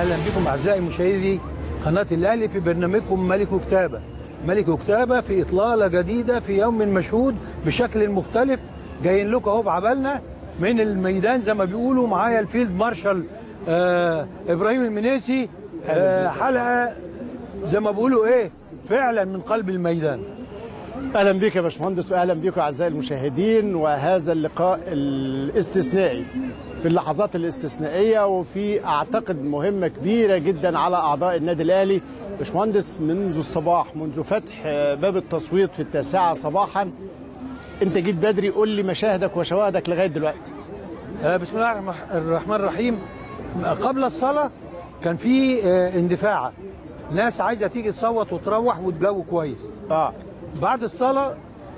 اهلا بكم اعزائي مشاهدي قناه الاهلي في برنامجكم ملك كتابه. ملك كتابه في اطلاله جديده في يوم مشهود بشكل مختلف جايين لكم اهو بعبالنا من الميدان زي ما بيقولوا معايا الفيلد مارشال آه ابراهيم المنيسي آه حلقه زي ما بيقولوا ايه فعلا من قلب الميدان. اهلا بك يا باشمهندس واهلا بكم اعزائي المشاهدين وهذا اللقاء الاستثنائي في اللحظات الاستثنائيه وفي اعتقد مهمه كبيره جدا على اعضاء النادي الاهلي باشمهندس منذ الصباح منذ فتح باب التصويت في التاسعه صباحا انت جيت بدري قول لي مشاهدك وشواهدك لغايه دلوقتي آه بسم الله الرحمن الرحيم قبل الصلاه كان في آه اندفاع ناس عايزه تيجي تصوت وتروح والجو كويس اه بعد الصلاة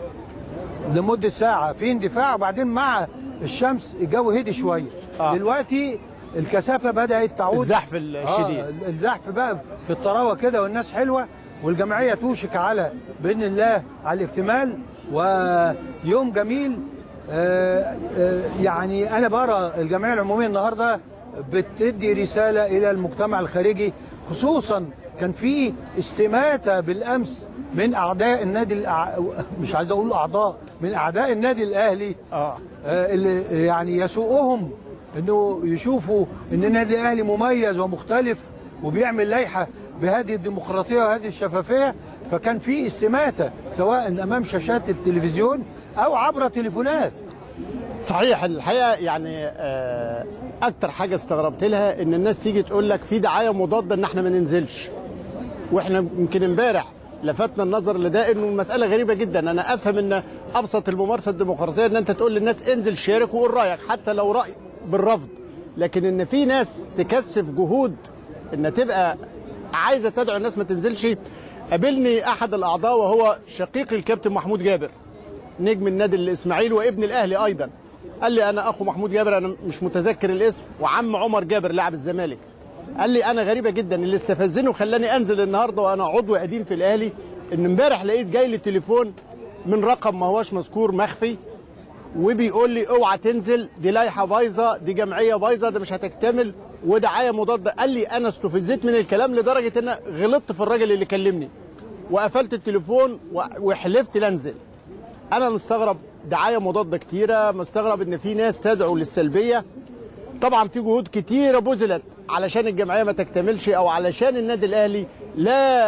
لمدة ساعة في اندفاع وبعدين مع الشمس الجو هدي شوية آه. دلوقتي الكثافة بدأت تعود الزحف الشديد آه الزحف بقى في الطراوة كده والناس حلوة والجمعية توشك على بإذن الله على الاكتمال ويوم جميل آه آه يعني أنا برى الجمعية العمومية النهاردة بتدي رسالة إلى المجتمع الخارجي خصوصا كان في استماتة بالأمس من أعداء النادي الأع... مش عايز أقول أعضاء من أعداء النادي الأهلي اه آه اللي يعني يسوءهم إنه يشوفوا إن النادي الأهلي مميز ومختلف وبيعمل لائحة بهذه الديمقراطية وهذه الشفافية فكان في استماتة سواء أمام شاشات التلفزيون أو عبر تليفونات صحيح الحقيقه يعني آه، اكتر حاجه استغربت لها ان الناس تيجي تقول لك في دعايه مضاده ان احنا ما ننزلش واحنا يمكن امبارح لفتنا النظر لده انه المساله غريبه جدا انا افهم ان ابسط الممارسه الديمقراطيه ان انت تقول للناس انزل شارك وقول رايك حتى لو راي بالرفض لكن ان في ناس تكثف جهود ان تبقى عايزه تدعو الناس ما تنزلش قابلني احد الاعضاء وهو شقيق الكابتن محمود جابر نجم النادي الاسماعيلي وابن الاهلي ايضا قال لي انا اخو محمود جابر انا مش متذكر الاسم وعم عمر جابر لاعب الزمالك قال لي انا غريبه جدا اللي استفزني وخلاني انزل النهارده وانا عضو قديم في الاهلي ان امبارح لقيت جاي لي تليفون من رقم ما هوش مذكور مخفي وبيقول لي اوعى تنزل دي لائحه بايظه دي جمعيه بايظه ده مش هتكتمل ودعايه مضاده قال لي انا استفزيت من الكلام لدرجه ان غلطت في الراجل اللي كلمني وقفلت التليفون و- وحلفت لانزل انا مستغرب دعايه مضاده كتيره مستغرب ان في ناس تدعو للسلبيه طبعا في جهود كتيره بذلت علشان الجمعيه ما تكتملش او علشان النادي الاهلي لا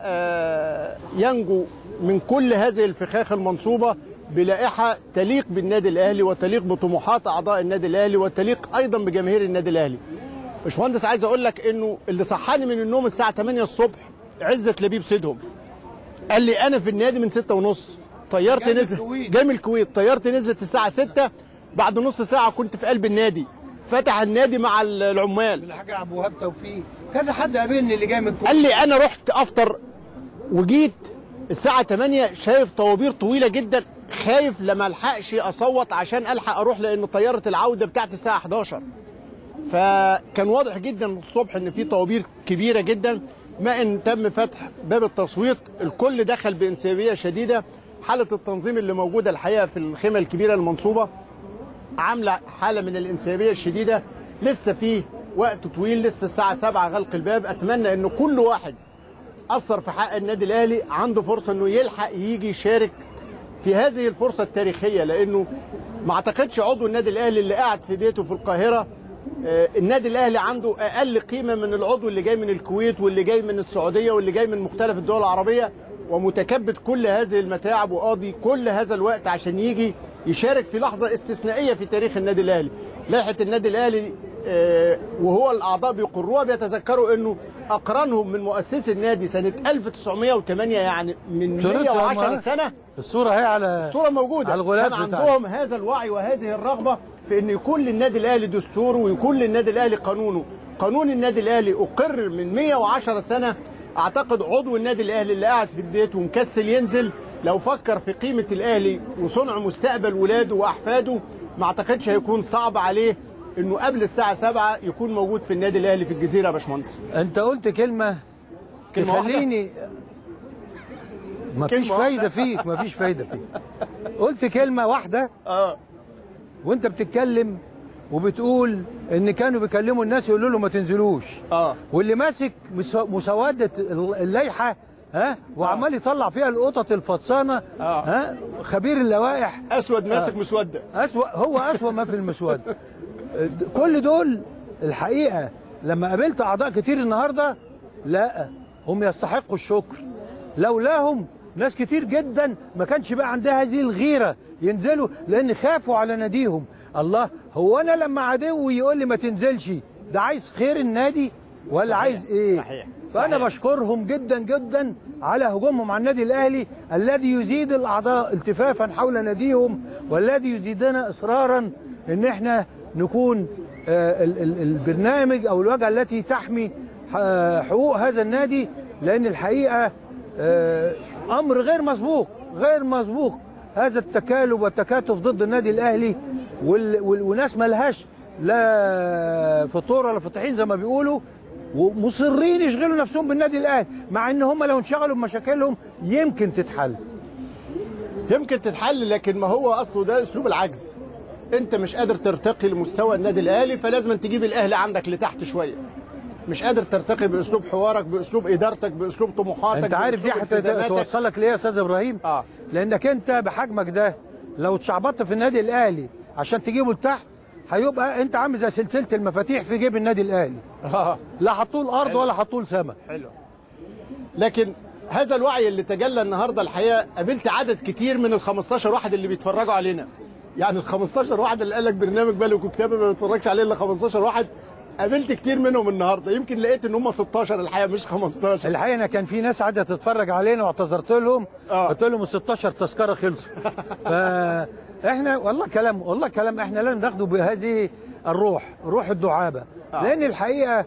آه، ينجو من كل هذه الفخاخ المنصوبه بلائحه تليق بالنادي الاهلي وتليق بطموحات اعضاء النادي الاهلي وتليق ايضا بجماهير النادي الاهلي. باشمهندس عايز اقول لك انه اللي صحاني من النوم الساعه 8 الصبح عزت لبيب سيدهم. قال لي انا في النادي من 6 ونص طيرت جاي من نزل الكويت. جاي من الكويت طيرت نزلت الساعه 6 بعد نص ساعه كنت في قلب النادي فتح النادي مع ال- العمال الحاج عبد الوهاب توفيق كذا حد قابلني اللي جاي من الكويت قال لي انا رحت افطر وجيت الساعه 8 شايف طوابير طويله جدا خايف لما الحقش اصوت عشان الحق اروح لان طياره العوده بتاعت الساعه 11 فكان واضح جدا الصبح ان في طوابير كبيره جدا ما ان تم فتح باب التصويت الكل دخل بانسيابيه شديده حاله التنظيم اللي موجوده الحقيقه في الخيمه الكبيره المنصوبه عامله حاله من الانسيابيه الشديده لسه في وقت طويل لسه الساعه 7 غلق الباب اتمنى ان كل واحد اثر في حق النادي الاهلي عنده فرصه انه يلحق يجي يشارك في هذه الفرصه التاريخيه لانه ما اعتقدش عضو النادي الاهلي اللي قاعد في بيته في القاهره آه، النادي الاهلي عنده اقل قيمه من العضو اللي جاي من الكويت واللي جاي من السعوديه واللي جاي من مختلف الدول العربيه ومتكبد كل هذه المتاعب وقاضي كل هذا الوقت عشان يجي يشارك في لحظه استثنائيه في تاريخ النادي الاهلي لائحه النادي الاهلي آه، وهو الاعضاء بيقروها بيتذكروا انه اقرانهم من مؤسسي النادي سنه 1908 يعني من صورتها 110 معانا. سنه الصورة هي على الصوره موجوده على الغلاف كان بتاعنا. عندهم هذا الوعي وهذه الرغبه في ان يكون للنادي الاهلي دستور ويكون للنادي الاهلي قانونه قانون النادي الاهلي اقر من 110 سنه اعتقد عضو النادي الاهلي اللي قاعد في البيت ومكسل ينزل لو فكر في قيمه الاهلي وصنع مستقبل ولاده واحفاده ما اعتقدش هيكون صعب عليه انه قبل الساعه 7 يكون موجود في النادي الاهلي في الجزيره يا باشمهندس انت قلت كلمة كلمة واحدة؟ تخليني ما فيش كلمة فايدة واحدة؟ فيك ما فيش فايدة فيك قلت كلمة واحدة اه وانت بتتكلم وبتقول ان كانوا بيكلموا الناس يقولوا له ما تنزلوش اه واللي ماسك مس- مسوده اللائحه ها وعمال يطلع فيها القطط الفطسانه آه. ها خبير اللوائح اسود ماسك مسوده أسوأ هو أسوأ ما في المسود كل دول الحقيقة لما قابلت أعضاء كتير النهاردة لا هم يستحقوا الشكر لولاهم ناس كتير جدا ما كانش بقى عندها هذه الغيرة ينزلوا لأن خافوا على ناديهم الله هو أنا لما عدو يقول لي ما تنزلش ده عايز خير النادي ولا صحيح، عايز إيه صحيح، فأنا صحيح. بشكرهم جدا جدا على هجومهم على النادي الأهلي الذي يزيد الأعضاء التفافا حول ناديهم والذي يزيدنا إصرارا إن إحنا نكون آه، ال- ال- البرنامج أو الواجهة التي تحمي ح- حقوق هذا النادي لأن الحقيقة آه، أمر غير مسبوق غير مسبوق هذا التكالب والتكاتف ضد النادي الأهلي وال- وال- وناس ملهاش لا فطور ولا فطحين زي ما بيقولوا ومصرين يشغلوا نفسهم بالنادي الاهلي مع ان هم لو انشغلوا بمشاكلهم يمكن تتحل يمكن تتحل لكن ما هو اصله ده اسلوب العجز انت مش قادر ترتقي لمستوى النادي الاهلي فلازم تجيب الاهلي عندك لتحت شويه مش قادر ترتقي باسلوب حوارك باسلوب ادارتك باسلوب طموحاتك انت عارف دي بأسلوب التزاماتك. هتوصلك ليه يا استاذ ابراهيم اه لانك انت بحجمك ده لو اتشعبطت في النادي الاهلي عشان تجيبه لتحت هيبقى انت عامل زي سلسله المفاتيح في جيب النادي الاهلي اه لا حطوه الارض ولا حطوه السماء حلو لكن هذا الوعي اللي تجلى النهارده الحقيقه قابلت عدد كتير من ال 15 واحد اللي بيتفرجوا علينا يعني ال 15 واحد اللي قال لك برنامج بالك وكتابه ما بيتفرجش عليه الا 15 واحد قابلت كتير منهم النهارده يمكن لقيت ان هم 16 الحقيقه مش 15 الحقيقه انا كان في ناس قاعده تتفرج علينا واعتذرت لهم آه. قلت لهم ال 16 تذكره خلصوا فاحنا والله كلام والله كلام احنا لازم ناخده بهذه الروح روح الدعابه آه. لان الحقيقه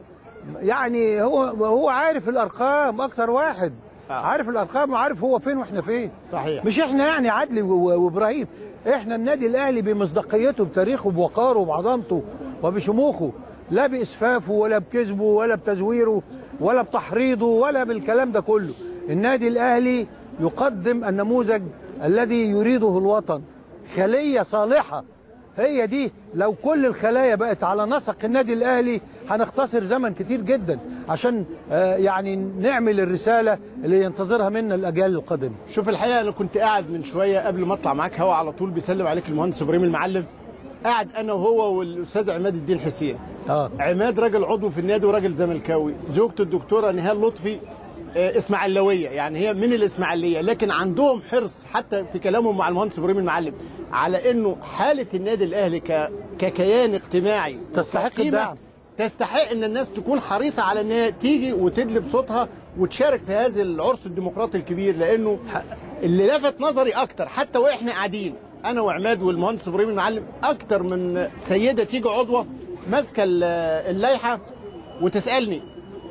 يعني هو هو عارف الارقام اكتر واحد آه. عارف الارقام وعارف هو فين واحنا فين صحيح مش احنا يعني عدلي و- و- وابراهيم احنا النادي الاهلي بمصداقيته بتاريخه بوقاره وبعظمته وبشموخه لا باسفافه ولا بكذبه ولا بتزويره ولا بتحريضه ولا بالكلام ده كله النادي الاهلي يقدم النموذج الذي يريده الوطن خليه صالحه هي دي لو كل الخلايا بقت على نسق النادي الاهلي هنختصر زمن كتير جدا عشان آه، يعني نعمل الرساله اللي ينتظرها منا الاجيال القادمه شوف الحقيقه انا كنت قاعد من شويه قبل ما اطلع معاك هوا على طول بيسلم عليك المهندس ابراهيم المعلم قاعد انا وهو والاستاذ عماد الدين حسين اه عماد راجل عضو في النادي وراجل زملكاوي زوجته الدكتوره نهال لطفي آه، اسماعيلاويه يعني هي من الاسماعيليه لكن عندهم حرص حتى في كلامهم مع المهندس ابراهيم المعلم على انه حاله النادي الاهلي ك... ككيان اجتماعي تستحق وكقيمة الدعم. تستحق ان الناس تكون حريصه على انها تيجي وتدلب صوتها وتشارك في هذا العرس الديمقراطي الكبير لانه اللي لفت نظري اكتر حتى واحنا قاعدين انا وعماد والمهندس ابراهيم المعلم اكتر من سيده تيجي عضوه ماسكه ال- اللائحه وتسالني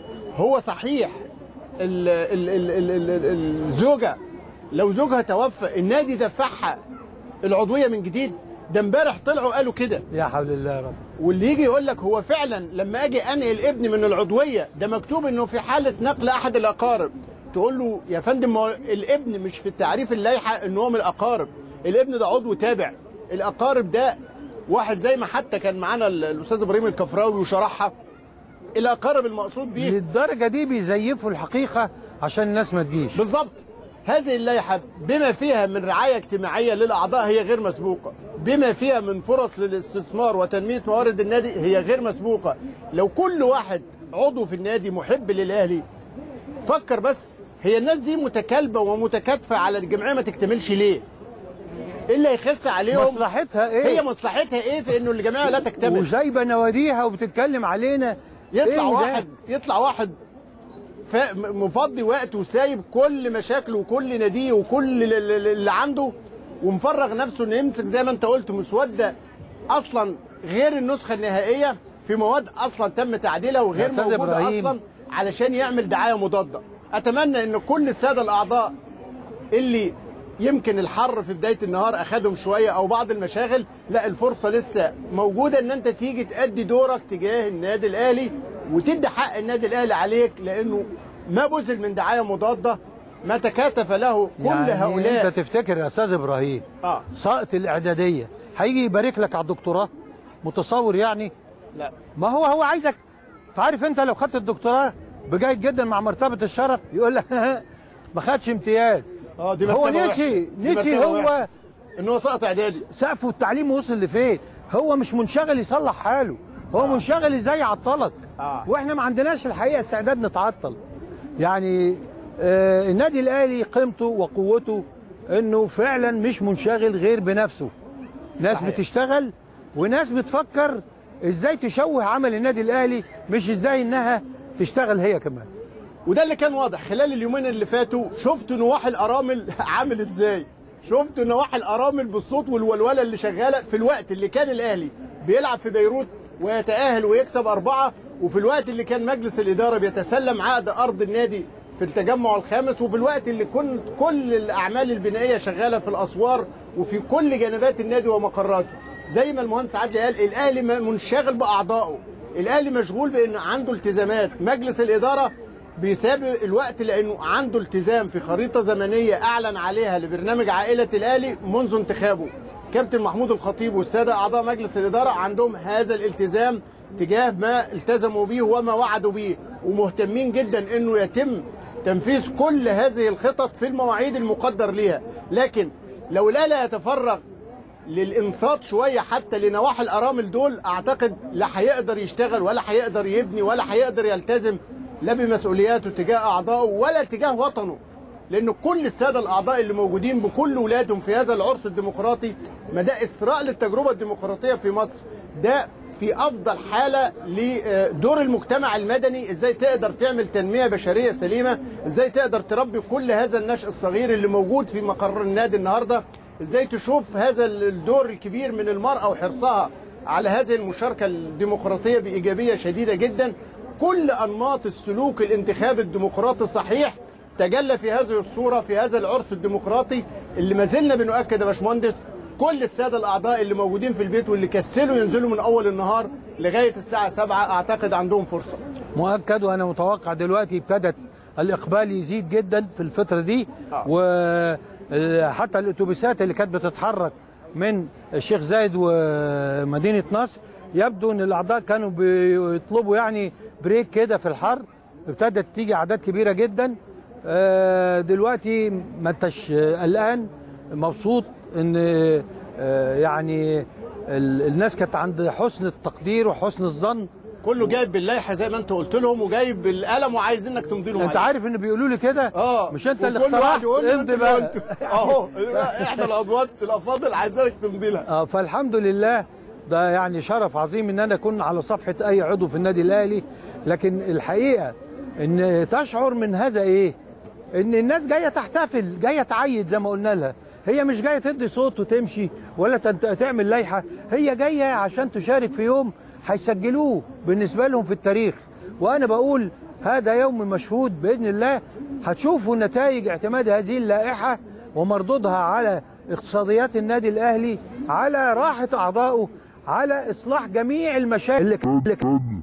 هو صحيح ال ال ال ال ال ال الزوجه لو زوجها توفى النادي دفعها العضويه من جديد ده امبارح طلعوا قالوا كده يا حول الله يا رب واللي يجي يقول لك هو فعلا لما اجي انقل ابني من العضويه ده مكتوب انه في حاله نقل احد الاقارب تقول له يا فندم ما هو الابن مش في التعريف اللائحه ان هو من الاقارب الابن ده عضو تابع الاقارب ده واحد زي ما حتى كان معانا ال- الاستاذ ابراهيم الكفراوي وشرحها الاقارب المقصود بيه للدرجه دي بيزيفوا الحقيقه عشان الناس ما تجيش بالظبط هذه اللائحة بما فيها من رعاية اجتماعية للأعضاء هي غير مسبوقة بما فيها من فرص للاستثمار وتنمية موارد النادي هي غير مسبوقة لو كل واحد عضو في النادي محب للأهلي فكر بس هي الناس دي متكالبة ومتكاتفة على الجمعية ما تكتملش ليه ايه اللي هيخس عليهم مصلحتها ايه هي مصلحتها ايه في انه الجمعية لا تكتمل وجايبه نواديها وبتتكلم علينا يطلع إيه ده؟ واحد يطلع واحد ف- م- مفضي وقت وسايب كل مشاكله وكل ناديه وكل ال- ال- اللي عنده ومفرغ نفسه انه يمسك زي ما انت قلت مسوده اصلا غير النسخه النهائيه في مواد اصلا تم تعديلها يا وغير أستاذ موجوده إبراهيم. اصلا علشان يعمل دعايه مضاده اتمنى ان كل الساده الاعضاء اللي يمكن الحر في بدايه النهار اخدهم شويه او بعض المشاغل لا الفرصه لسه موجوده ان انت تيجي تأدي دورك تجاه النادي الاهلي وتدي حق النادي الاهلي عليك لانه ما بذل من دعايه مضاده ما تكاتف له كل يعني هؤلاء انت تفتكر يا استاذ ابراهيم اه ساقط الاعداديه هيجي يبارك لك على الدكتوراه متصور يعني لا ما هو هو عايزك عارف انت لو خدت الدكتوراه بجيد جدا مع مرتبه الشرف يقول لك ما خدش امتياز اه دي هو مرتبة نسي وحشة. دي نسي مرتبة هو وحشة. ان هو سقط اعدادي سقفه التعليم وصل لفين هو مش منشغل يصلح حاله هو منشغل ازاي يعطلك آه. واحنا ما عندناش الحقيقه استعداد نتعطل يعني آه النادي الاهلي قيمته وقوته انه فعلا مش منشغل غير بنفسه ناس صحيح. بتشتغل وناس بتفكر ازاي تشوه عمل النادي الاهلي مش ازاي انها تشتغل هي كمان وده اللي كان واضح خلال اليومين اللي فاتوا شفت نواحي الارامل عامل ازاي شفت نواحي الارامل بالصوت والولوله اللي شغاله في الوقت اللي كان الاهلي بيلعب في بيروت ويتاهل ويكسب اربعه وفي الوقت اللي كان مجلس الاداره بيتسلم عقد ارض النادي في التجمع الخامس وفي الوقت اللي كنت كل الاعمال البنائيه شغاله في الاسوار وفي كل جنبات النادي ومقراته زي ما المهندس عدلي قال الاهلي منشغل باعضائه الاهلي مشغول بان عنده التزامات مجلس الاداره بيسابق الوقت لانه عنده التزام في خريطه زمنيه اعلن عليها لبرنامج عائله الاهلي منذ انتخابه كابتن محمود الخطيب والساده اعضاء مجلس الاداره عندهم هذا الالتزام تجاه ما التزموا به وما وعدوا به ومهتمين جدا انه يتم تنفيذ كل هذه الخطط في المواعيد المقدر ليها لكن لو لا لا يتفرغ للانصات شويه حتى لنواحي الارامل دول اعتقد لا هيقدر يشتغل ولا هيقدر يبني ولا هيقدر يلتزم لا بمسؤولياته تجاه اعضائه ولا تجاه وطنه لان كل الساده الاعضاء اللي موجودين بكل ولادهم في هذا العرس الديمقراطي ما ده اسراء للتجربه الديمقراطيه في مصر ده في افضل حاله لدور المجتمع المدني ازاي تقدر تعمل تنميه بشريه سليمه ازاي تقدر تربي كل هذا النشء الصغير اللي موجود في مقر النادي النهارده ازاي تشوف هذا الدور الكبير من المراه وحرصها على هذه المشاركه الديمقراطيه بايجابيه شديده جدا كل انماط السلوك الانتخابي الديمقراطي الصحيح تجلى في هذه الصوره في هذا العرس الديمقراطي اللي ما زلنا بنؤكد يا باشمهندس كل الساده الاعضاء اللي موجودين في البيت واللي كسلوا ينزلوا من اول النهار لغايه الساعه 7 اعتقد عندهم فرصه مؤكد وانا متوقع دلوقتي ابتدت الاقبال يزيد جدا في الفتره دي آه. وحتى الاتوبيسات اللي كانت بتتحرك من الشيخ زايد ومدينه نصر يبدو ان الاعضاء كانوا بيطلبوا يعني بريك كده في الحر ابتدت تيجي اعداد كبيره جدا آه، دلوقتي ما انتش آه، قلقان مبسوط ان آه، يعني ال- الناس كانت عند حسن التقدير وحسن الظن كله جايب باللائحه زي ما انت قلت لهم وجايب بالقلم وعايز انك تمضي لهم انت عليه. عارف ان بيقولوا لي كده اه مش انت اللي وكل واحد اخترعت يقول له انت امضي اللي بقى قلته اهو احنا العضوات الافاضل عايزينك تمضي لها اه فالحمد لله ده يعني شرف عظيم ان انا اكون على صفحه اي عضو في النادي الاهلي لكن الحقيقه ان تشعر من هذا ايه ان الناس جايه تحتفل جايه تعيد زي ما قلنا لها هي مش جايه تدي صوت وتمشي ولا تنت- تعمل لائحه هي جايه عشان تشارك في يوم هيسجلوه بالنسبه لهم في التاريخ وانا بقول هذا يوم مشهود باذن الله هتشوفوا نتائج اعتماد هذه اللائحه ومردودها على اقتصاديات النادي الاهلي على راحه اعضائه على اصلاح جميع المشاكل اللي اللي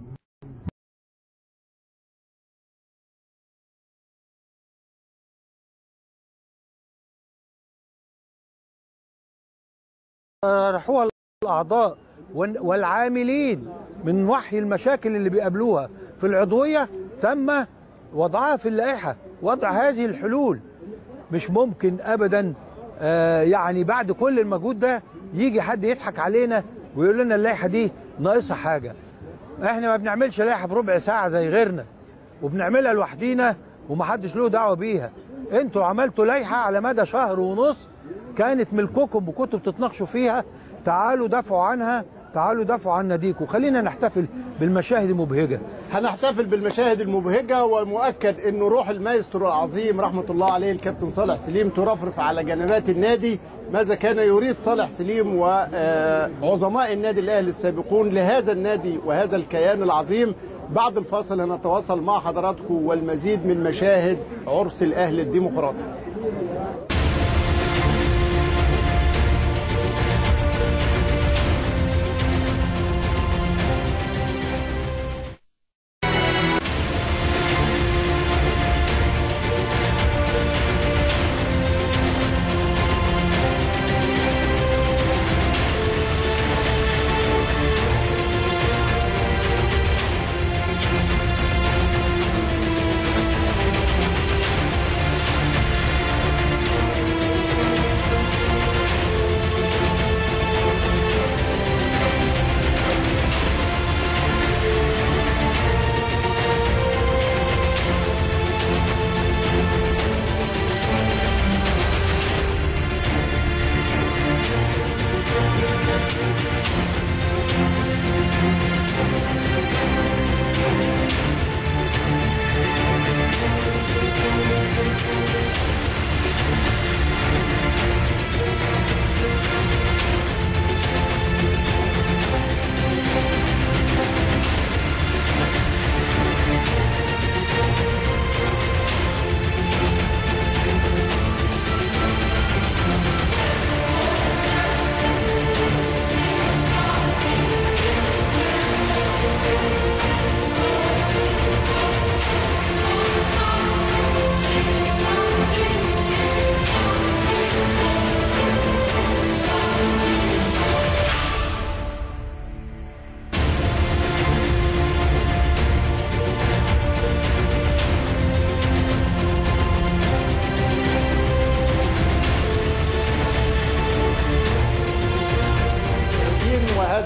طرحوها الاعضاء وال- والعاملين من وحي المشاكل اللي بيقابلوها في العضويه تم وضعها في اللائحه وضع هذه الحلول مش ممكن ابدا آه، يعني بعد كل المجهود ده يجي حد يضحك علينا ويقول لنا اللائحه دي ناقصها حاجه احنا ما بنعملش لائحه في ربع ساعه زي غيرنا وبنعملها لوحدينا ومحدش له دعوه بيها انتوا عملتوا لائحه على مدى شهر ونص كانت ملككم وكنتوا بتتناقشوا فيها تعالوا دافعوا عنها تعالوا دافعوا عن ناديكم خلينا نحتفل بالمشاهد المبهجه هنحتفل بالمشاهد المبهجة ومؤكد أن روح المايسترو العظيم رحمة الله عليه الكابتن صالح سليم ترفرف على جنبات النادي ماذا كان يريد صالح سليم وعظماء النادي الأهلي السابقون لهذا النادي وهذا الكيان العظيم بعد الفاصل هنتواصل مع حضراتكم والمزيد من مشاهد عرس الأهلي الديمقراطي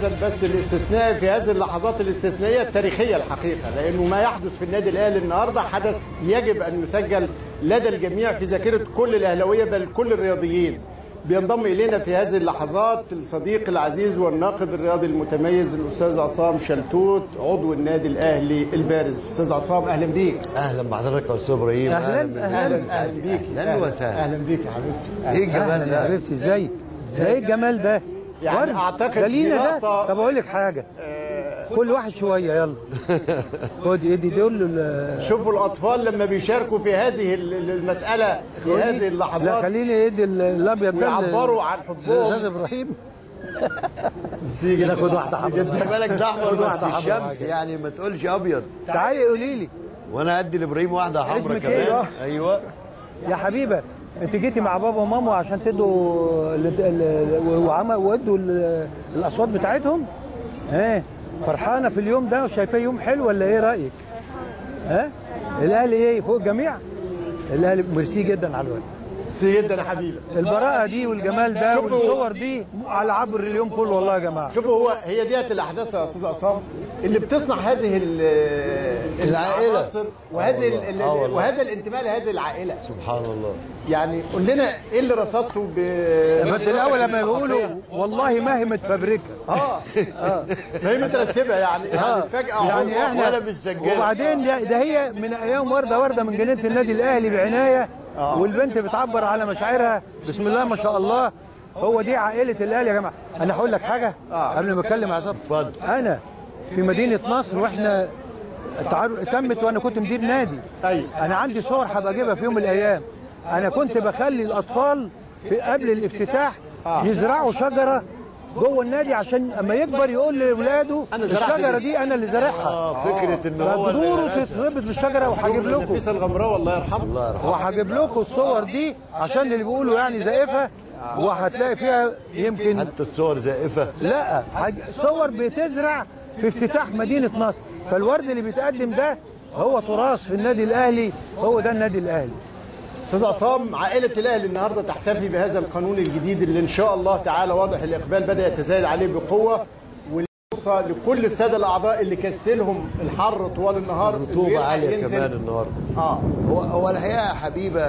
المغزى بس الاستثنائي في هذه اللحظات الاستثنائيه التاريخيه الحقيقه لانه ما يحدث في النادي الاهلي النهارده حدث يجب ان يسجل لدى الجميع في ذاكره كل الاهلاويه بل كل الرياضيين بينضم الينا في هذه اللحظات الصديق العزيز والناقد الرياضي المتميز الاستاذ عصام شلتوت عضو النادي الاهلي البارز استاذ عصام اهلا بيك اهلا بحضرتك يا استاذ ابراهيم أهلاً، بك. أهلاً. اهلا بيك اهلا وسهلا اهلا بيك يا حبيبتي ايه الجمال اهلا يا ده حبيبتي ازاي ازاي الجمال ده يعني ورد. أعتقد ده لينا ده خلاطة- طب اقول لك حاجه كل واحد شويه يلا خد ايدي دول ال- شوفوا الاطفال لما بيشاركوا في هذه ال- ال- المساله في هذه لا اللحظات خليني يدي ال- الابيض ده ويعبروا عن الاستاذ حبهم ابراهيم ميرسي جدا ناخد واحده ميرسي حمراء جدا. خلي بالك ده احمر خد بس واحدة حمراء الشمس معاك. يعني ما تقولش ابيض تعالي قولي لي وانا ادي لابراهيم واحده حمراء اسمك إيه؟ كمان ايوه يا حبيبه انت جيتي مع بابا وماما عشان تدوا ال- ال- وعمل وادوا ال- الاصوات بتاعتهم ايه فرحانه في اليوم ده وشايفاه يوم حلو ولا ايه رايك ها الاهلي ايه فوق الجميع الاهلي ميرسي جدا على الوقت ميرسي جدا يا حبيبي البراءه دي والجمال ده شوفوا- والصور دي على عبر اليوم كله والله يا جماعه شوفوا هو هي ديت الاحداث يا استاذ عصام اللي بتصنع هذه ال- العائلة. العناصر وهذه ال- ال- آه والله. وهذا الانتماء لهذه العائله سبحان الله يعني قول لنا ايه اللي رصدته ب بس الاول لما يقولوا والله ما هي متفبركه اه اه ما هي مترتبه يعني يعني فجاه يعني هو- احنا ولا بالسجادة. وبعدين ده, ده هي من ايام ورده ورده من جنينه النادي الاهلي بعنايه آه. والبنت بتعبر على مشاعرها بسم الله ما شاء الله هو دي عائله الاهلي يا جماعه انا هقول لك حاجه آه. قبل ما اتكلم على اتفضل. انا في مدينه نصر واحنا التعارف تمت وانا كنت مدير نادي أيوة. انا عندي صور هبقى اجيبها في يوم من الايام انا كنت بخلي الاطفال في قبل الافتتاح آه. يزرعوا شجره جوه النادي عشان اما يكبر يقول لاولاده أنا زرعت الشجره دي. دي انا اللي زارعها اه فكره ان هو اللي فجذوره رسم. تتربط بالشجره وهجيب لكم نفيسه الغمراوي الله يرحمه الله يرحمه وهجيب لكم الصور دي عشان اللي بيقولوا يعني زائفه وهتلاقي فيها يمكن حتى الصور زائفه لا حاج- صور بتزرع في افتتاح مدينه نصر فالورد اللي بيتقدم ده هو تراث في النادي الاهلي هو ده النادي الاهلي استاذ عصام عائله الاهلي النهارده تحتفي بهذا القانون الجديد اللي ان شاء الله تعالى واضح الاقبال بدا يتزايد عليه بقوه والفرصه لكل الساده الاعضاء اللي كسلهم الحر طوال النهار إنه رطوبه يلحق عاليه ينزل. كمان النهارده اه هو هو الحقيقه يا حبيبه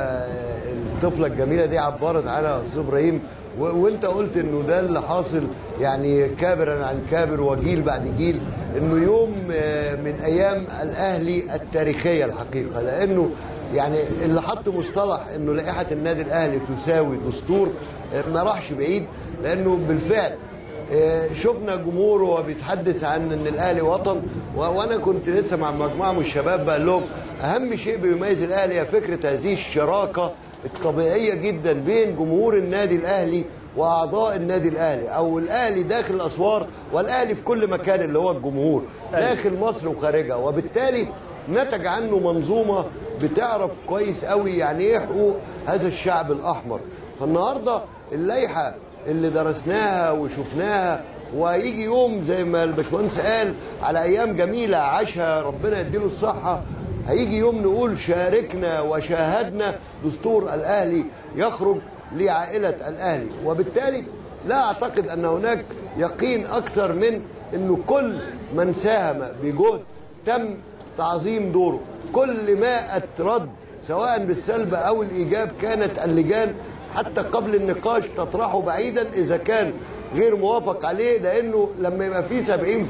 الطفله الجميله دي عبرت عنها يا استاذ ابراهيم و- وانت قلت انه ده اللي حاصل يعني كابرا عن كابر وجيل بعد جيل انه يوم آه، من ايام الاهلي التاريخيه الحقيقه لانه يعني اللي حط مصطلح انه لائحه النادي الاهلي تساوي دستور آه، ما راحش بعيد لانه بالفعل آه، شفنا جمهور وهو بيتحدث عن ان الاهلي وطن و- وانا كنت لسه مع مجموعه من الشباب بقول لهم اهم شيء بيميز الاهلي هي فكره هذه الشراكه الطبيعيه جدا بين جمهور النادي الاهلي واعضاء النادي الاهلي او الاهلي داخل الاسوار والاهلي في كل مكان اللي هو الجمهور داخل مصر وخارجها وبالتالي نتج عنه منظومه بتعرف كويس قوي يعني ايه حقوق هذا الشعب الاحمر فالنهارده اللائحه اللي درسناها وشفناها ويجي يوم زي ما الباشمهندس قال على ايام جميله عاشها ربنا يديله الصحه هيجي يوم نقول شاركنا وشاهدنا دستور الاهلي يخرج لعائله الاهلي وبالتالي لا اعتقد ان هناك يقين اكثر من انه كل من ساهم بجهد تم تعظيم دوره كل ما اترد سواء بالسلب او الايجاب كانت اللجان حتى قبل النقاش تطرحه بعيدا اذا كان غير موافق عليه لانه لما يبقى في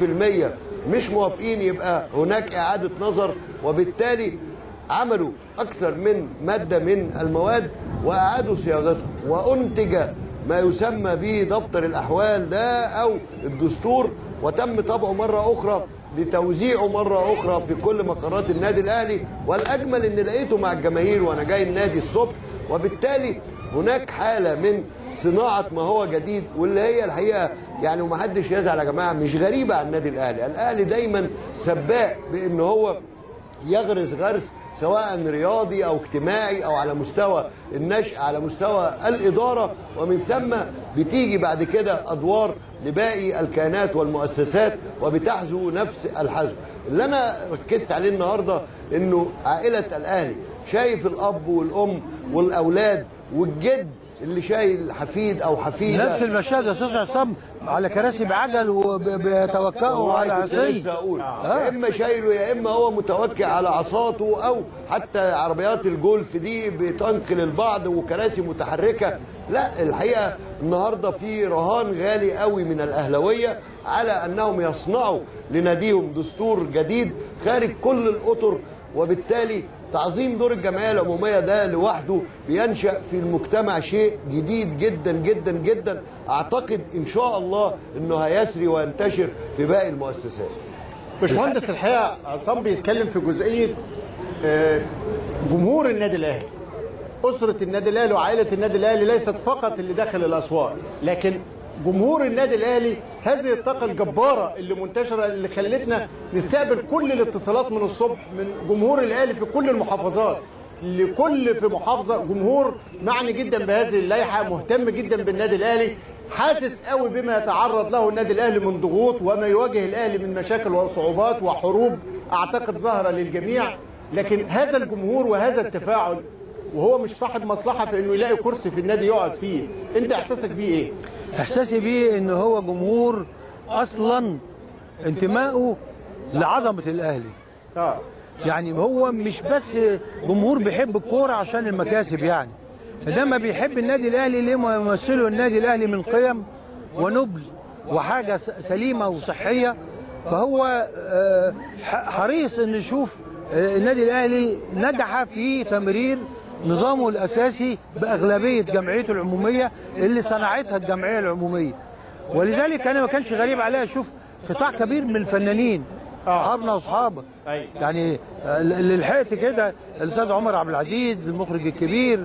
70% مش موافقين يبقى هناك اعاده نظر وبالتالي عملوا اكثر من ماده من المواد واعادوا صياغتها وانتج ما يسمى به دفتر الاحوال ده او الدستور وتم طبعه مره اخرى لتوزيعه مرة أخرى في كل مقرات النادي الأهلي والأجمل إن لقيته مع الجماهير وأنا جاي النادي الصبح وبالتالي هناك حالة من صناعة ما هو جديد واللي هي الحقيقة يعني ومحدش يزعل يا جماعة مش غريبة عن النادي الأهلي الأهلي دايما سباق بإن هو يغرس غرس سواء رياضي او اجتماعي او على مستوى النشء على مستوى الاداره ومن ثم بتيجي بعد كده ادوار لباقي الكيانات والمؤسسات وبتحذو نفس الحذو اللي انا ركزت عليه النهارده انه عائله الاهلي شايف الاب والام والاولاد والجد اللي شايل حفيد او حفيده نفس المشاهد يا استاذ عصام على كراسي بعجل وبيتوكئوا على والله كنت لسه عصي اقول آه. يا اما شايله يا اما هو متوكل على عصاته او حتى عربيات الجولف دي بتنقل البعض وكراسي متحركه لا الحقيقه النهارده في رهان غالي قوي من الاهلاويه على انهم يصنعوا لناديهم دستور جديد خارج كل الاطر وبالتالي تعظيم دور الجمعيه العموميه ده لوحده بينشا في المجتمع شيء جديد جدا جدا جدا اعتقد ان شاء الله انه هيسري وينتشر في باقي المؤسسات باشمهندس الحقيقه عصام بيتكلم في جزئيه آه، جمهور النادي الاهلي اسره النادي الاهلي وعائله النادي الاهلي ليست فقط اللي داخل الاسوار لكن جمهور النادي الاهلي هذه الطاقه الجباره اللي منتشره اللي خلتنا نستقبل كل الاتصالات من الصبح من جمهور الاهلي في كل المحافظات لكل في محافظه جمهور معني جدا بهذه اللائحه مهتم جدا بالنادي الاهلي حاسس قوي بما يتعرض له النادي الاهلي من ضغوط وما يواجه الاهلي من مشاكل وصعوبات وحروب اعتقد ظاهره للجميع لكن هذا الجمهور وهذا التفاعل وهو مش صاحب مصلحه في انه يلاقي كرسي في النادي يقعد فيه انت احساسك بيه ايه احساسي بيه ان هو جمهور اصلا انتمائه لعظمه الاهلي اه يعني هو مش بس جمهور بيحب الكوره عشان المكاسب يعني انما بيحب النادي الاهلي ليه ما يمثله النادي الاهلي من قيم ونبل وحاجه س- سليمه وصحيه فهو آه، ح- حريص ان يشوف آه، النادي الاهلي نجح في تمرير نظامه الاساسي باغلبيه جمعيته العموميه اللي صنعتها الجمعيه العموميه ولذلك انا ما كانش غريب عليا اشوف قطاع كبير من الفنانين اصحابنا واصحابك أيوة. يعني اللي لحقت كده الاستاذ عمر عبد العزيز المخرج الكبير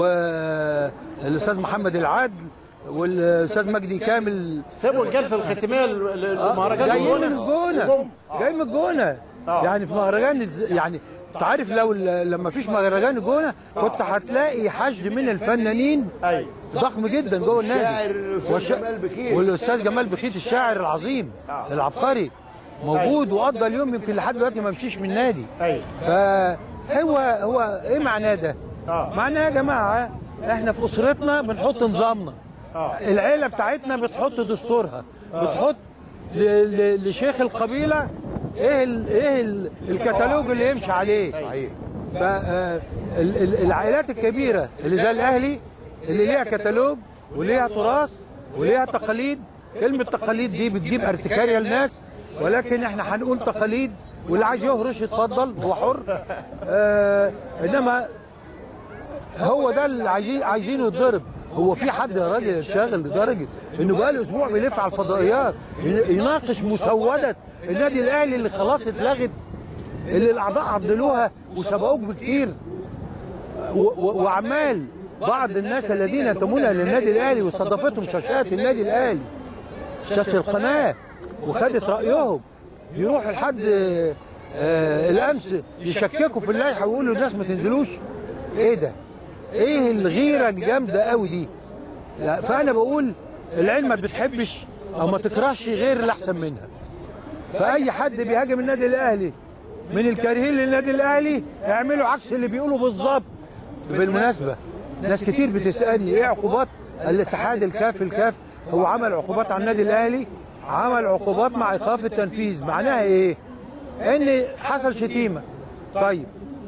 والاستاذ محمد العدل والاستاذ مجدي كامل سابوا الجلسه الختاميه لمهرجان جايين من الجونه الجونه وجم. جاي من الجونه آه. يعني في مهرجان الز- يعني انت عارف لو ال- لما فيش مهرجان الجونه كنت هتلاقي حشد من الفنانين ايوه ضخم جدا جوه النادي الشاعر الأستاذ والش- جمال بخيت. والاستاذ جمال بخيت الشاعر العظيم العبقري موجود وقضى اليوم يمكن لحد دلوقتي ما مشيش من النادي ايوه فهو هو ايه معناه ده؟ آه. معناه يا جماعه احنا في اسرتنا بنحط نظامنا آه. العيله بتاعتنا بتحط دستورها بتحط ل- ل- لشيخ القبيله ايه ال ايه ال الكتالوج اللي يمشي عليه صحيح فالعائلات الكبيره اللي زي الاهلي اللي ليها كتالوج وليها تراث وليها تقاليد كلمه تقاليد دي بتجيب ارتكاريه للناس ولكن احنا هنقول تقاليد واللي عايز يهرش يتفضل هو حر آه انما هو ده اللي عايزين عايزينه يتضرب هو في حد يا راجل شاغل لدرجه انه بقى له اسبوع بيلف على الفضائيات يناقش مسوده النادي الاهلي اللي خلاص اتلغت اللي الاعضاء عدلوها وسبقوك بكتير و- و- وعمال بعض الناس الذين ينتمون للنادي الاهلي واستضافتهم شاشات النادي الاهلي شاشه القناه وخدت رايهم يروحوا لحد آه، الامس يشككوا في اللائحه ويقولوا الناس ما تنزلوش ايه ده؟ ايه الغيره الجامده قوي دي؟ لا، فانا بقول العلم ما بتحبش او ما تكرهش غير اللي احسن منها. فاي حد بيهاجم النادي الاهلي من الكارهين للنادي الاهلي اعملوا عكس اللي بيقولوا بالظبط بالمناسبه ناس كتير بتسالني ايه عقوبات الاتحاد الكاف الكاف هو عمل عقوبات على النادي الاهلي عمل عقوبات مع ايقاف التنفيذ معناها ايه ان حصل شتيمه طيب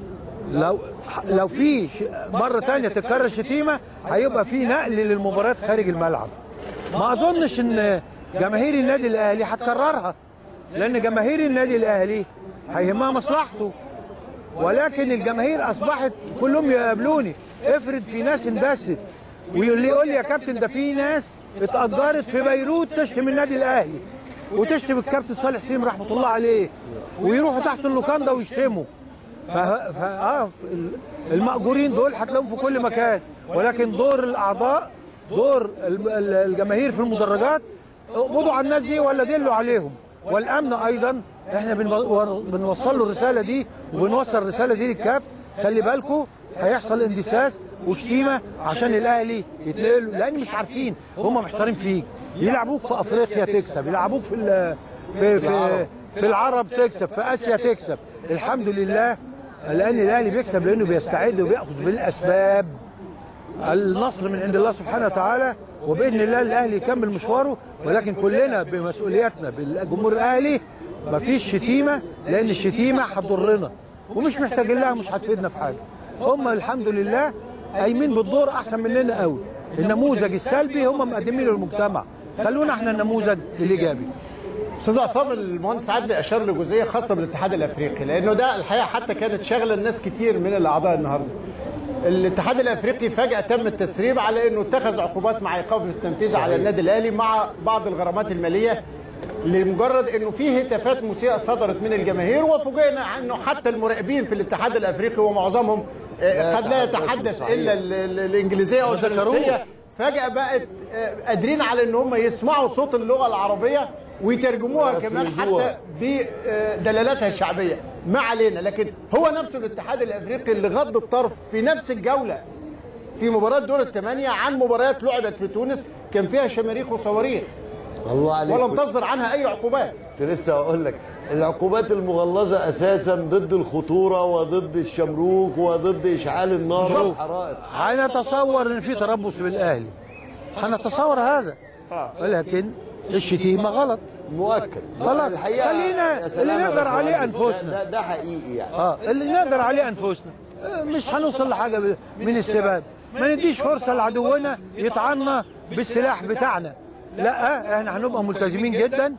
لو لو في ش- مره تانية تتكرر شتيمه هيبقى في نقل للمباريات خارج الملعب ما اظنش ان جماهير النادي الاهلي هتكررها لان جماهير النادي الاهلي هيهمها مصلحته ولكن الجماهير اصبحت كلهم يقابلوني افرض في ناس اندست ويقول لي يقول لي يا كابتن ده في ناس اتأجرت في بيروت تشتم النادي الاهلي وتشتم الكابتن صالح سليم رحمه الله عليه ويروحوا تحت اللوكاندا ويشتموا ف... ف... آه ال- المأجورين دول هتلاقيهم في كل مكان ولكن دور الاعضاء دور الم- ال- الجماهير في المدرجات اقبضوا على الناس دي ولا دلوا عليهم والامن ايضا احنا بنو- بنوصل له الرساله دي وبنوصل الرساله دي للكاف خلي بالكم هيحصل اندساس وشتيمه عشان الاهلي يتنقل لان مش عارفين هم محتارين فيك يلعبوك في افريقيا تكسب يلعبوك في ال- في في في العرب تكسب في اسيا تكسب الحمد لله الان الاهلي بيكسب لانه بيستعد وبياخذ بالاسباب النصر من عند الله سبحانه وتعالى وباذن الله الاهلي يكمل مشواره ولكن كلنا بمسؤوليتنا بالجمهور الاهلي مفيش شتيمه لان الشتيمه هتضرنا ومش محتاجين لها مش هتفيدنا في حاجه هم الحمد لله قايمين بالدور احسن مننا قوي النموذج السلبي هم مقدمينه للمجتمع خلونا احنا النموذج الايجابي استاذ عصام المهندس عدلي اشار لجزئيه خاصه بالاتحاد الافريقي لانه ده الحقيقه حتى كانت شاغله الناس كتير من الاعضاء النهارده. الاتحاد الافريقي فجاه تم التسريب على انه اتخذ عقوبات مع ايقاف التنفيذ صحيح. على النادي الاهلي مع بعض الغرامات الماليه لمجرد انه في هتافات مسيئه صدرت من الجماهير وفوجئنا انه حتى المراقبين في الاتحاد الافريقي ومعظمهم آه، لا قد لا يتحدث يتحدث صحيح. الا ال- ال- الانجليزيه او ذكروه. الفرنسيه فجاه بقت آه، قادرين على ان هم يسمعوا صوت اللغه العربيه ويترجموها كمان ويفرزوها. حتى بدلالاتها الشعبيه ما علينا لكن هو نفسه الاتحاد الافريقي اللي غض الطرف في نفس الجوله في مباراه دور الثمانيه عن مباريات لعبت في تونس كان فيها شماريخ وصواريخ الله عليك ولم تصدر عنها اي عقوبات كنت لسه هقول لك العقوبات المغلظه اساسا ضد الخطوره وضد الشمروك وضد اشعال النار بالظبط. والحرائق هنتصور ان في تربص بالاهلي هنتصور هذا ولكن الشتيمه غلط مؤكد خلاص. الحقيقه خلينا يا سلام اللي يا نقدر عليه باشمهندس. أنفسنا. ده, ده, ده حقيقي يعني اه اللي نقدر عليه انفسنا آه، مش هنوصل لحاجه ب- من السباب ما نديش فرصه لعدونا يطعنا بالسلاح بتاعنا لا احنا هنبقى ملتزمين جدا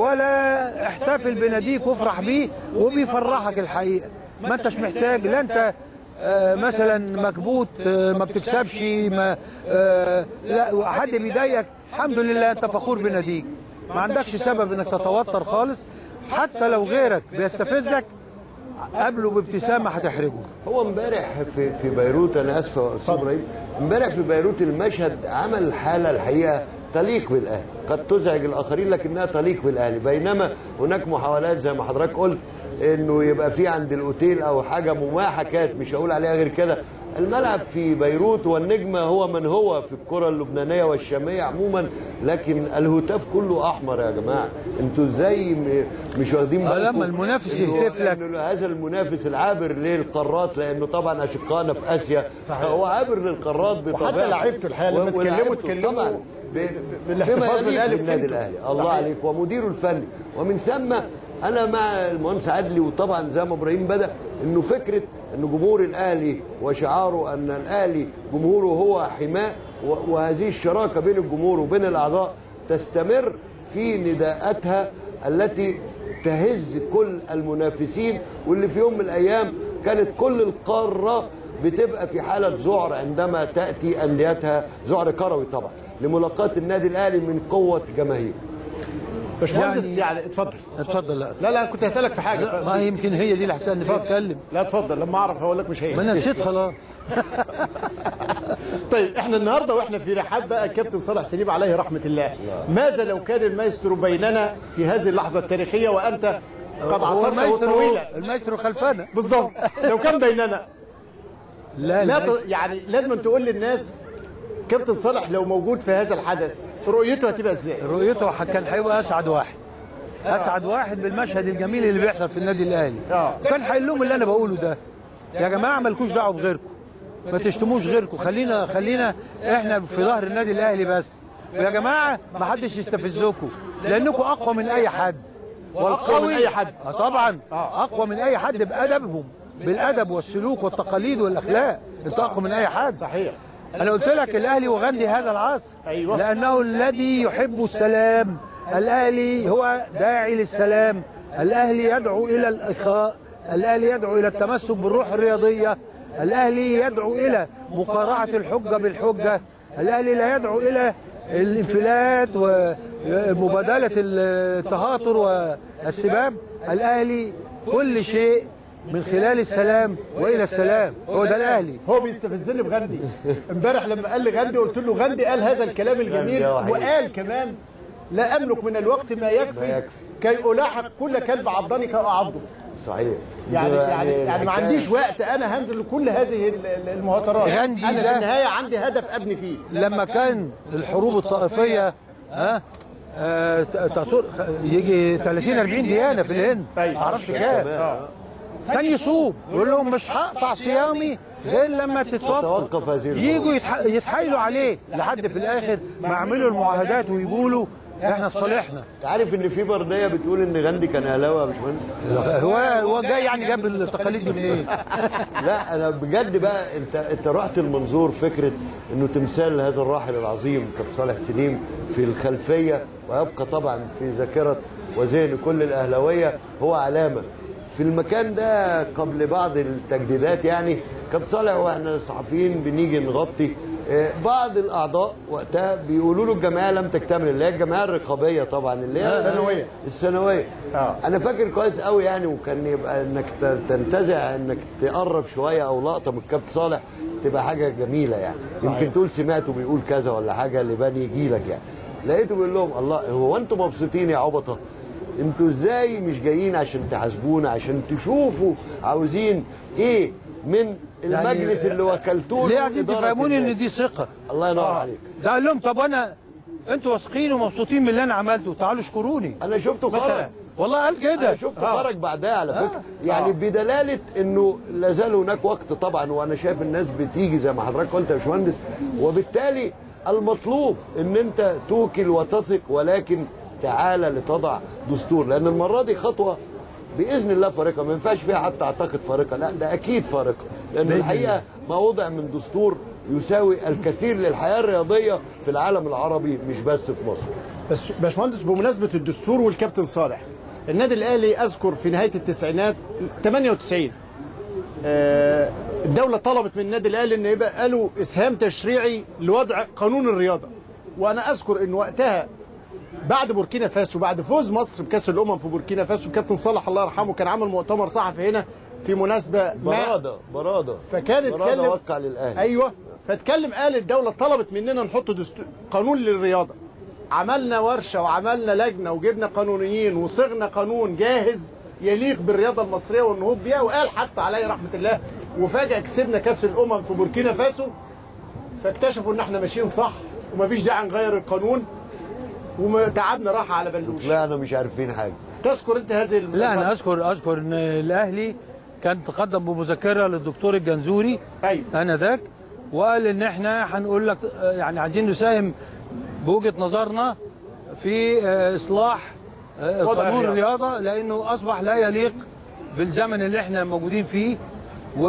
ولا احتفل بناديك وافرح بيه وبيفرحك الحقيقه ما انتش محتاج لا انت آه، مثلا مكبوت آه، ما بتكسبش ما آه، لا حد بيضايقك الحمد لله انت فخور بناديك ما عندكش سبب انك تتوتر خالص حتى لو غيرك بيستفزك قابله بابتسامه هتحرجه هو امبارح في في بيروت انا اسف يا استاذ ابراهيم امبارح في بيروت المشهد عمل حاله الحقيقه تليق بالاهلي قد تزعج الاخرين لكنها تليق بالاهلي بينما هناك محاولات زي ما حضرتك قلت انه يبقى في عند الاوتيل او حاجه مماحه كانت مش هقول عليها غير كده الملعب في بيروت والنجم هو من هو في الكره اللبنانيه والشاميه عموما لكن الهتاف كله احمر يا جماعه انتوا ازاي م- مش واخدين آه، بالكم لما المنافس إنه- يهتف لك. إنه هذا المنافس العابر للقارات لانه طبعا اشقائنا في اسيا صحيح. هو عابر للقارات بطبيعه وحتى لعيبته الحقيقة لما و- اتكلموا ولاعيبته اتكلموا طبعا ب- بالاحتفاظ بما يليق بالأهلي بالنادي بقيمته. الاهلي الله صحيح. عليك ومديره الفني ومن ثم انا مع المهندس عدلي وطبعا زي ما ابراهيم بدا انه فكره ان جمهور الاهلي وشعاره ان الاهلي جمهوره هو حماه و- وهذه الشراكه بين الجمهور وبين الاعضاء تستمر في نداءاتها التي تهز كل المنافسين واللي في يوم من الايام كانت كل القاره بتبقى في حاله ذعر عندما تاتي انديتها ذعر كروي طبعا لملاقاه النادي الاهلي من قوه جماهيره باشمهندس يعني- يعني اتفضل اتفضل لا لا لا كنت هسالك في حاجه لا ف- ما يمكن هي دي اللي هتسالني فيها اتكلم لا اتفضل لما اعرف هقول لك مش هي ما انا نسيت خلاص طيب احنا النهارده واحنا في رحاب بقى كابتن صالح سليم عليه رحمه الله ماذا لو كان المايسترو بيننا في هذه اللحظه التاريخيه وانت قد هو عصرته المايسترو طويلا المايسترو خلفنا بالظبط لو كان بيننا لا, لا لا ت... يعني لازم تقول للناس كابتن صالح لو موجود في هذا الحدث رؤيته هتبقى ازاي رؤيته ح- كان هيبقى اسعد واحد اسعد واحد بالمشهد الجميل اللي بيحصل في النادي الاهلي آه. كان هيقول لهم اللي انا بقوله ده يا جماعه مالكوش دعوه بغيركم ما تشتموش غيركم خلينا خلينا احنا في ظهر النادي الاهلي بس ويا جماعه ما حدش يستفزكم لانكم اقوى من اي حد أقوى من أي حد. آه طبعا آه. اقوى من اي حد بادبهم بالادب والسلوك والتقاليد والاخلاق انت اقوى من اي حد صحيح انا قلت لك الاهلي وغندي هذا العصر أيوة. لانه الذي يحب السلام الاهلي هو داعي للسلام الاهلي يدعو الى الاخاء الاهلي يدعو الى التمسك بالروح الرياضيه الاهلي يدعو الى مقارعه الحجه بالحجه الاهلي لا يدعو الى الانفلات ومبادله التهاتر والسباب الاهلي كل شيء من خلال السلام والى السلام هو ده الاهلي هو بيستفزني بغندي امبارح لما قال لي غندي قلت له غندي قال هذا الكلام الجميل غندي وحيد. وقال كمان لا املك من الوقت ما يكفي, ما يكفي. كي الاحق كل كلب عضني كاعضه صحيح يعني يعني يعني ما الحكاية- عنديش وقت انا هنزل لكل هذه ال- ال- المهاترات غندي انا في ده- النهايه عندي هدف ابني فيه لما كان الحروب الطائفيه ها آه، ت- تطور- يجي 30 40 ديانه في الهند أيوة. ما اعرفش كمان، كام آه. كان يصوم يقول لهم مش هقطع صيامي غير لما تتوقف توقف هذه الأمور. يجوا يتح- يتحايلوا عليه لحد في الاخر ما يعملوا المعاهدات ويقولوا احنا صالحنا انت عارف ان في برديه بتقول ان غاندي كان اهلاوي يا باشمهندس هو هو جاي يعني جاب التقاليد دي منين؟ لا انا بجد بقى انت انت رحت المنظور فكره انه تمثال هذا الراحل العظيم كابتن صالح سليم في الخلفيه ويبقى طبعا في ذاكره وذهن كل الاهلاويه هو علامه في المكان ده قبل بعض التجديدات يعني كابتن صالح واحنا صحفيين بنيجي نغطي آه، بعض الاعضاء وقتها بيقولوا له الجمعيه لم تكتمل اللي هي الجمعيه الرقابيه طبعا اللي هي السنوية. الثانويه آه. انا فاكر كويس قوي يعني وكان يبقى انك ت- تنتزع انك تقرب شويه او لقطه من الكابتن صالح تبقى حاجه جميله يعني يمكن تقول سمعته بيقول كذا ولا حاجه لبان يجي لك يعني لقيته بيقول لهم الله هو انتم مبسوطين يا عبطه انتوا ازاي مش جايين عشان تحاسبونا عشان تشوفوا عاوزين ايه من المجلس اللي وكلتوه ليه له عايزين إدارة تفهموني ان النادي؟ دي ثقه الله ينور عليك ده قال لهم طب انا انتوا واثقين ومبسوطين من اللي انا عملته تعالوا اشكروني انا شفته خرج والله قال انا كده شفته خرج بعدها على فكره يعني بدلاله انه لا زال هناك وقت طبعا وانا شايف الناس بتيجي زي ما حضرتك قلت يا باشمهندس وبالتالي المطلوب ان انت توكل وتثق ولكن تعالى لتضع دستور لان المره دي خطوه باذن الله فارقه ما ينفعش فيها حتى اعتقد فارقه لا ده اكيد فارقه لان بإذن الحقيقه ما وضع من دستور يساوي الكثير للحياه الرياضيه في العالم العربي مش بس في مصر بس باشمهندس بمناسبه الدستور والكابتن صالح النادي الاهلي اذكر في نهايه التسعينات 98 آه، الدوله طلبت من النادي الاهلي ان يبقى قالوا اسهام تشريعي لوضع قانون الرياضه وانا اذكر ان وقتها بعد بوركينا فاسو بعد فوز مصر بكاس الامم في بوركينا فاسو الكابتن صالح الله يرحمه كان عامل مؤتمر صحفي هنا في مناسبه ما براده براده فكان براده اتكلم وقع للاهلي ايوه فاتكلم قال الدوله طلبت مننا نحط دستور قانون للرياضه عملنا ورشه وعملنا لجنه وجبنا قانونيين وصغنا قانون جاهز يليق بالرياضه المصريه والنهوض بيها وقال حتى عليه رحمه الله وفجاه كسبنا كاس الامم في بوركينا فاسو فاكتشفوا ان احنا ماشيين صح ومفيش داعي نغير القانون وتعبنا راحه على بلوش طلعنا مش عارفين حاجه تذكر انت هذه الم- لا انا اذكر اذكر ان الاهلي كان تقدم بمذكره للدكتور الجنزوري ايوه انا ذاك وقال ان احنا هنقول لك آه، يعني عايزين نساهم بوجهه نظرنا في آه، اصلاح آه، وضع قانون الرياضة. الرياضه لانه اصبح لا يليق بالزمن اللي احنا موجودين فيه و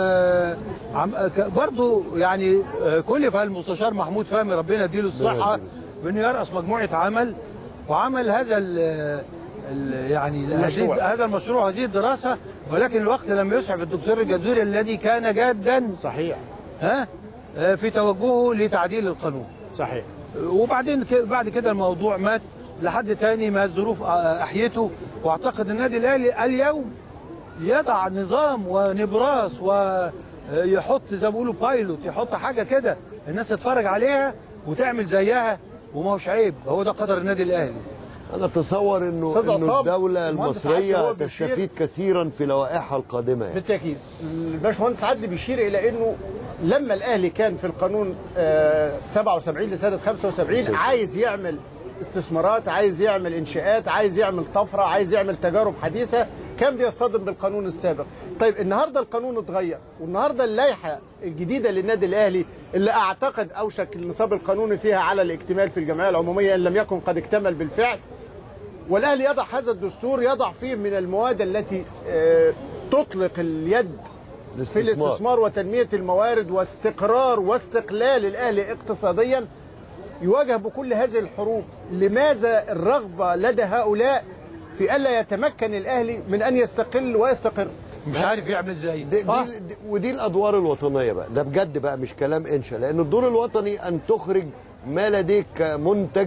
عم- ك- برضو يعني آه، كلف المستشار محمود فهمي ربنا يديله الصحه بانه يرأس مجموعه عمل وعمل هذا ال ال- يعني المشروع. هذه- هذا المشروع هذه الدراسه ولكن الوقت لم يسعف الدكتور الجزوري الذي كان جادا صحيح ها آه، في توجهه لتعديل القانون صحيح وبعدين ك- بعد كده الموضوع مات لحد تاني ما الظروف آه، احيته واعتقد النادي الاهلي اليوم يضع نظام ونبراس ويحط زي ما بيقولوا بايلوت يحط حاجه كده الناس تتفرج عليها وتعمل زيها وما هوش عيب هو ده قدر النادي الاهلي انا اتصور انه أستاذ انه عصام، الدوله المهندس عادل المصريه هو بيشير- تستفيد كثيرا في لوائحها القادمه يعني. بالتاكيد الباشمهندس عدلي بيشير الى انه لما الاهلي كان في القانون آه، 77 لسنه 75 عايز يعمل استثمارات عايز يعمل انشاءات عايز يعمل طفره عايز يعمل تجارب حديثه كان بيصطدم بالقانون السابق طيب النهارده القانون اتغير والنهارده اللائحه الجديده للنادي الاهلي اللي اعتقد اوشك النصاب القانوني فيها على الاكتمال في الجمعيه العموميه ان لم يكن قد اكتمل بالفعل والاهلي يضع هذا الدستور يضع فيه من المواد التي آه، تطلق اليد في الاستثمار. الاستثمار وتنميه الموارد واستقرار واستقلال الاهلي اقتصاديا يواجه بكل هذه الحروب لماذا الرغبه لدى هؤلاء في الا يتمكن الاهلي من ان يستقل ويستقر مش عارف يعمل ازاي دي آه. دي دي ودي الادوار الوطنيه بقى ده بجد بقى مش كلام انشا لان الدور الوطني ان تخرج ما لديك كمنتج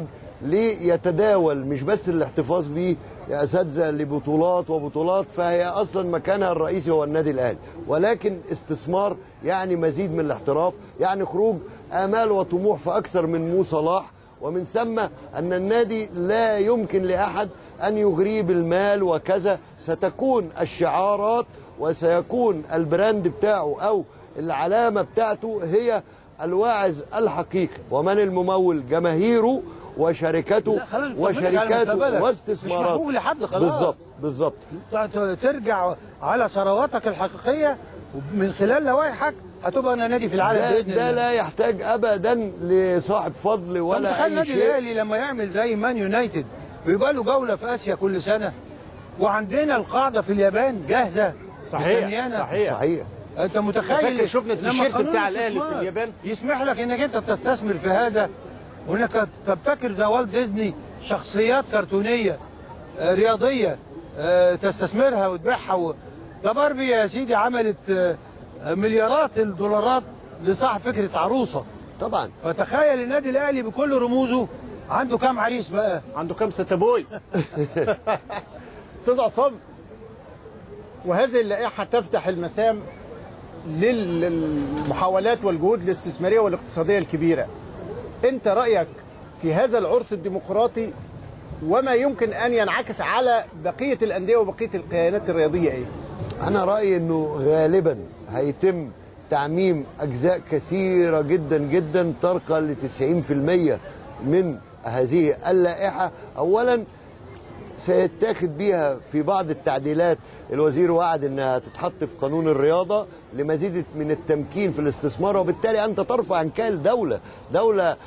ليتداول مش بس الاحتفاظ بيه يا اساتذه لبطولات وبطولات فهي اصلا مكانها الرئيسي هو النادي الاهلي ولكن استثمار يعني مزيد من الاحتراف يعني خروج امال وطموح في اكثر من مو صلاح ومن ثم ان النادي لا يمكن لاحد ان يغريه بالمال وكذا ستكون الشعارات وسيكون البراند بتاعه او العلامه بتاعته هي الواعظ الحقيقي ومن الممول جماهيره وشركته لا خلاص، طب بالك على وشركاته مستقبلك. مش واستثماراته محبوب لحد خلاص. بالظبط بالظبط ت- ترجع على ثرواتك الحقيقيه من خلال لوائحك هتبقى انا نادي في العالم ده, باذن ده الله لا يحتاج ابدا لصاحب فضل طب ولا تخيل اي النادي شيء الاهلي لما يعمل زي مان يونايتد ويبقى له جوله في اسيا كل سنه وعندنا القاعده في اليابان جاهزه صحيح مستنيانا. صحيح صحيح انت متخيل فاكر شفنا لما التيشيرت قانون بتاع الأهلي في الاستثمار اليابان؟ يسمح لك انك انت تستثمر في هذا وانك تبتكر زي والت ديزني شخصيات كرتونيه آه، رياضيه آه، تستثمرها وتبيعها و... ده باربي يا سيدي عملت آه، مليارات الدولارات لصاحب فكره عروسه طبعا فتخيل النادي الاهلي بكل رموزه عنده كام عريس بقى عنده كام ستابوي استاذ عصام وهذه اللائحه تفتح المسام لل- للمحاولات والجهود الاستثماريه والاقتصاديه الكبيره انت رايك في هذا العرس الديمقراطي وما يمكن ان ينعكس على بقيه الانديه وبقيه الكيانات الرياضيه ايه انا رايي انه غالبا هيتم تعميم اجزاء كثيره جدا جدا ترقى ل 90% من هذه اللائحه اولا سيتاخد بيها في بعض التعديلات الوزير وعد انها تتحط في قانون الرياضه لمزيد من التمكين في الاستثمار وبالتالي انت ترفع انكال دوله دوله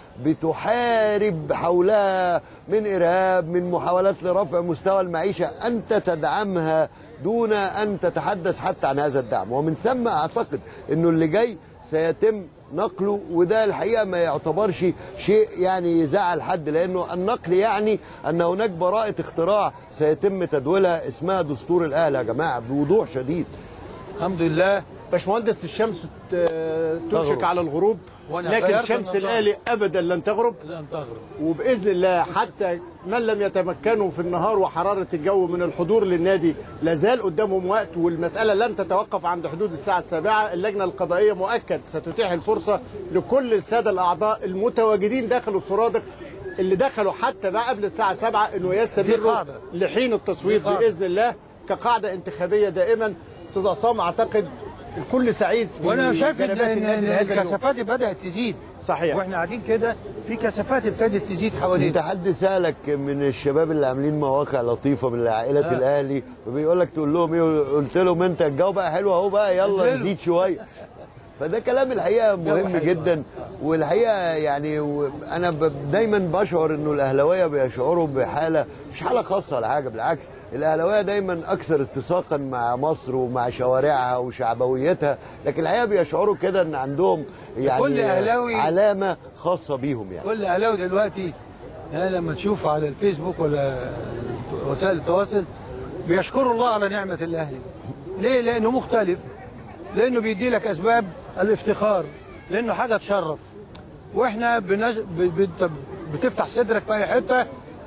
بتحارب حولها من ارهاب من محاولات لرفع مستوى المعيشه انت تدعمها دون ان تتحدث حتى عن هذا الدعم ومن ثم اعتقد انه اللي جاي سيتم نقله وده الحقيقه ما يعتبرش شيء يعني يزعل حد لانه النقل يعني ان هناك براءه اختراع سيتم تدويلها اسمها دستور الاهلي يا جماعه بوضوح شديد الحمد لله باشمهندس الشمس ت- توشك تغرب. على الغروب وأنا لكن غيرت شمس النظام. الاهلي ابدا لن تغرب لن تغرب وباذن الله حتى من لم يتمكنوا في النهار وحراره الجو من الحضور للنادي لازال قدامهم وقت والمساله لن تتوقف عند حدود الساعه السابعه اللجنه القضائيه مؤكد ستتيح الفرصه لكل الساده الاعضاء المتواجدين داخل السرادق اللي دخلوا حتى بقى قبل الساعه 7 انه دي يستمروا قاعدة. لحين التصويت دي قاعدة. باذن الله كقاعده انتخابيه دائما استاذ عصام اعتقد الكل سعيد في وانا شايف ان جنبات إن- النادي إن لهذا اليوم. الكثافات بدات تزيد صحيح. واحنا قاعدين كده في كثافات ابتدت تزيد انت حوالينا حد سالك من الشباب اللي عاملين مواقع لطيفه من عائله آه. الاهلي وبيقول لك تقول لهم ايه قلت لهم انت الجو بقى حلو اهو بقى يلا انزلوا. نزيد شويه فده كلام الحقيقه مهم حلو. جدا والحقيقه يعني و- انا ب- دايما بشعر انه الاهلاويه بيشعروا بحاله مش حاله خاصه ولا حاجه بالعكس الاهلاويه دايما اكثر اتساقا مع مصر ومع شوارعها وشعبويتها لكن الحقيقه بيشعروا كده ان عندهم يعني كل أهلاوي- علامه خاصه بيهم يعني كل اهلاوي دلوقتي آه، لما تشوف على الفيسبوك ولا وسائل التواصل بيشكروا الله على نعمه الاهلي ليه لانه مختلف لانه بيدي لك اسباب الافتخار لانه حاجه تشرف واحنا بنج... ب... ب... بتفتح صدرك في اي حته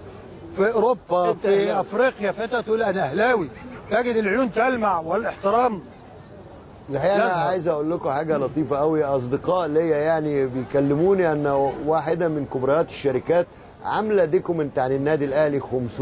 في اوروبا أنت في أهلاوي. افريقيا في حته تقول انا اهلاوي تجد العيون تلمع والاحترام الحقيقه انا يظهر. عايز اقول لكم حاجه لطيفه قوي اصدقاء ليا يعني بيكلموني ان واحده من كبريات الشركات عامله دوكيمنت عن النادي الاهلي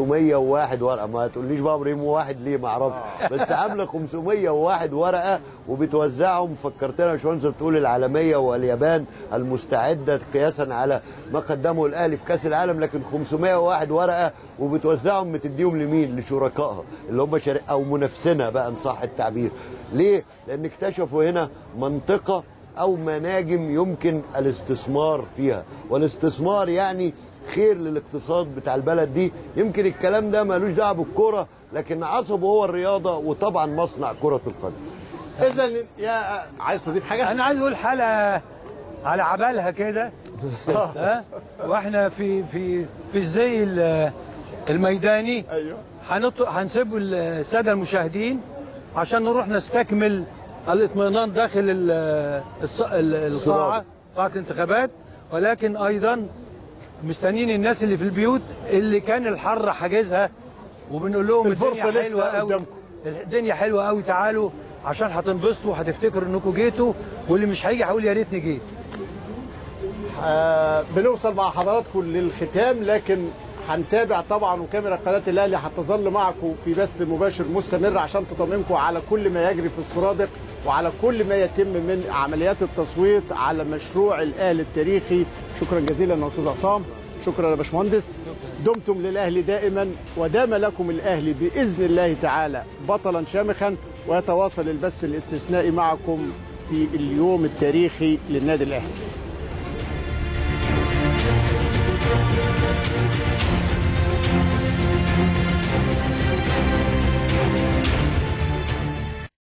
501 ورقه ما تقوليش بقى ابراهيم واحد ليه ما اعرفش بس عامله 501 ورقه وبتوزعهم فكرتنا يا باشمهندس بتقول العالميه واليابان المستعده قياسا على ما قدمه الاهلي في كاس العالم لكن 501 ورقه وبتوزعهم بتديهم لمين لشركائها اللي هم شرك او منافسينها بقى ان صح التعبير ليه لان اكتشفوا هنا منطقه او مناجم يمكن الاستثمار فيها والاستثمار يعني خير للاقتصاد بتاع البلد دي يمكن الكلام ده ملوش دعوه بالكوره لكن عصبه هو الرياضه وطبعا مصنع كره القدم اذا يا عايز تضيف حاجه انا عايز اقول حاله على عبالها كده ها واحنا في في في الزي ال- الميداني ايوه هنط- هنسيب الساده المشاهدين عشان نروح نستكمل الاطمئنان داخل ال- الص- ال- القاعه قاعه الانتخابات ولكن ايضا مستنيين الناس اللي في البيوت اللي كان الحر حاجزها وبنقول لهم الفرصة الدنيا لسه حلوه قوي قدامكم. الدنيا حلوه قوي تعالوا عشان هتنبسطوا وهتفتكروا انكم جيتوا واللي مش هيجي هيقول يا ريتني جيت آه بنوصل مع حضراتكم للختام لكن هنتابع طبعا وكاميرا قناه الاهلي هتظل معكم في بث مباشر مستمر عشان تطمنكم على كل ما يجري في السرادق وعلى كل ما يتم من عمليات التصويت على مشروع الاهلي التاريخي شكرا جزيلا يا استاذ عصام شكرا يا باشمهندس دمتم للاهلي دائما ودام لكم الاهلي باذن الله تعالى بطلا شامخا ويتواصل البث الاستثنائي معكم في اليوم التاريخي للنادي الاهلي